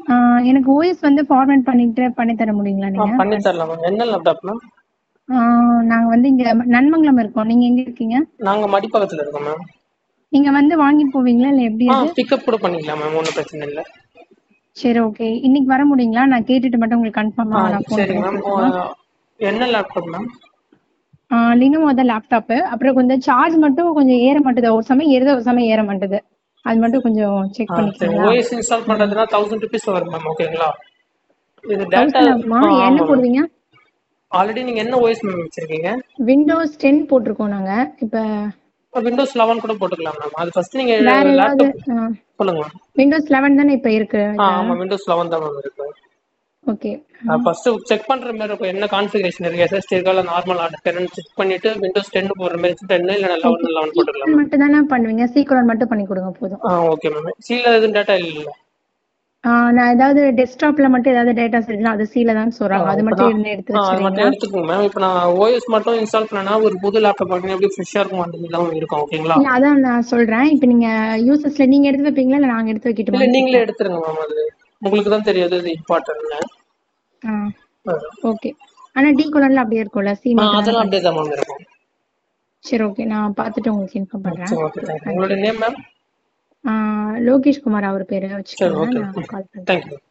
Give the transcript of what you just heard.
எனக்கு ஓஎஸ் வந்து ஃபார்மேட் பண்ணிட்டு பண்ணி தர முடியுங்களா ஆ நீங்க பண்ணி தரலாம் மேம் என்ன லேப்டாப் மேம் ஆ, நாங்க வந்து இங்க நன்மங்கலம் இருக்கோம் நீங்க எங்க இருக்கீங்க நாங்க மடிப்பக்கத்துல இருக்கோம் மேம் நீங்க வந்து வாங்கிட்டு போவீங்களா இல்ல எப்படி ஆ அது பிக்கப் கூட பண்ணிக்கலாம் மேம் ஒன்றும் பிரச்சனை இல்லை சரி ஓகே இன்னைக்கு வர முடியுங்களா நான் கேட்டுட்டு மட்டும் உங்களுக்கு ஆ கன்ஃபார்மா நான் ஃபோன் சரி பண்ணி மேம் சொல்லட்டுமா என்ன லேப்டாப் மேம் லினோவோ தான் லேப்டாப்பு அப்புறம் கொஞ்சம் சார்ஜ் மட்டும் கொஞ்சம் ஏற மாட்டுது ஒரு சமயம் ஏறுது ஒரு சமயம் ஏற மாட்டுது அது மட்டும் கொஞ்சம் செக் ஆ சரி பண்ணிக்கிறீங்களா ஓஎஸ் இன்ஸ்டால் பண்ணுறதுனா தௌசண்ட் ருபீஸ் வரும் மேம் ஓகேங்களா இது டேட்டா தௌசண்ட் ஆகுமா ஆ என்ன ஆமாம் மேம் போடுவீங்க ஆல்ரெடி நீங்கள் என்ன ஓஎஸ் மேம் வச்சிருக்கீங்க விண்டோஸ் டென் போட்டிருக்கோம் நாங்க இப்ப விண்டோஸ் லெவன் கூட போட்டுக்கலாம் மேம் அது ஃபர்ஸ்ட் நீங்கள் வேற ஏதாவது லேப்டாப் சொல்லுங்க மேம் விண்டோஸ் லெவன் தானே இப்ப இருக்கு ஆ ஆமாம் விண்டோஸ் லெவன் தான் மேம் இருக்கு ஓகே ஃபர்ஸ்ட் செக் பண்ற மாதிரி இருக்கும் என்ன கான்ஃபிகரேஷன் இருக்கு எஸ்எஸ்டி இருக்கா இல்லை நார்மல் ஆர்டர் டென் செக் பண்ணிட்டு விண்டோஸ் டென் போடுற மாதிரி டென் இல்லை லெவன் லெவன் போட்டுக்கலாம் மேம் மட்டும் தானே பண்ணுவீங்க சீக்கிரம் மட்டும் பண்ணி கொடுங்க போதும் ஆ ஓகே மேம் சீல எதுவும் டேட்டா இல்லை ஆ, நான் ஏதாவது டெஸ்க்டாப்ல மட்டும் ஏதாவது டேட்டாஸ் இருக்குன்னா அது சீல தான் சொல்றாங்க அது மட்டும் இருந்து எடுத்து ஆ அது மட்டும் வச்சிருக்கீங்களா எடுத்துக்கோங்க மேம் இப்போ நான் ஓஎஸ் மட்டும் இன்ஸ்டால் பண்ணனா ஒரு புது லேப்டாப் பார்த்தீங்கன்னா எப்படி ஃப்ரெஷ்ஷாக இருக்கும் அந்த இல்லாமல் இருக்கும் ஓகேங்களா இல்ல அதான் நான் சொல்றேன் இப்ப நீங்க யூசஸ்ல நீங்க எடுத்து வைப்பீங்களா இல்ல நாங்க எடுத்து இல்லை வைக்கட்டுமா நீங்களே எடுத்துருங்க மேம் அது உங்களுக்கு தான் தெரியாது இது இம்பார்ட்டன்ட்னு ஓகே ஆனா டி கலர்ல அப்படியே இருக்கும்ல சி ஆ மட்டும் அதெல்லாம் அப்படியே தான் மேம் இருக்கும் சரி ஓகே நான் பார்த்துட்டு உங்களுக்கு இன்ஃபார்ம் பண்றேன் சரி ஓகே தேங்க்யூ உங்களோட நேம் மேம் ஆ, லோகேஷ் குமார் அவர் பேரு சரி வச்சுக்கோங்க ஓகே நான் கால் பண்றேன் தேங்க்யூ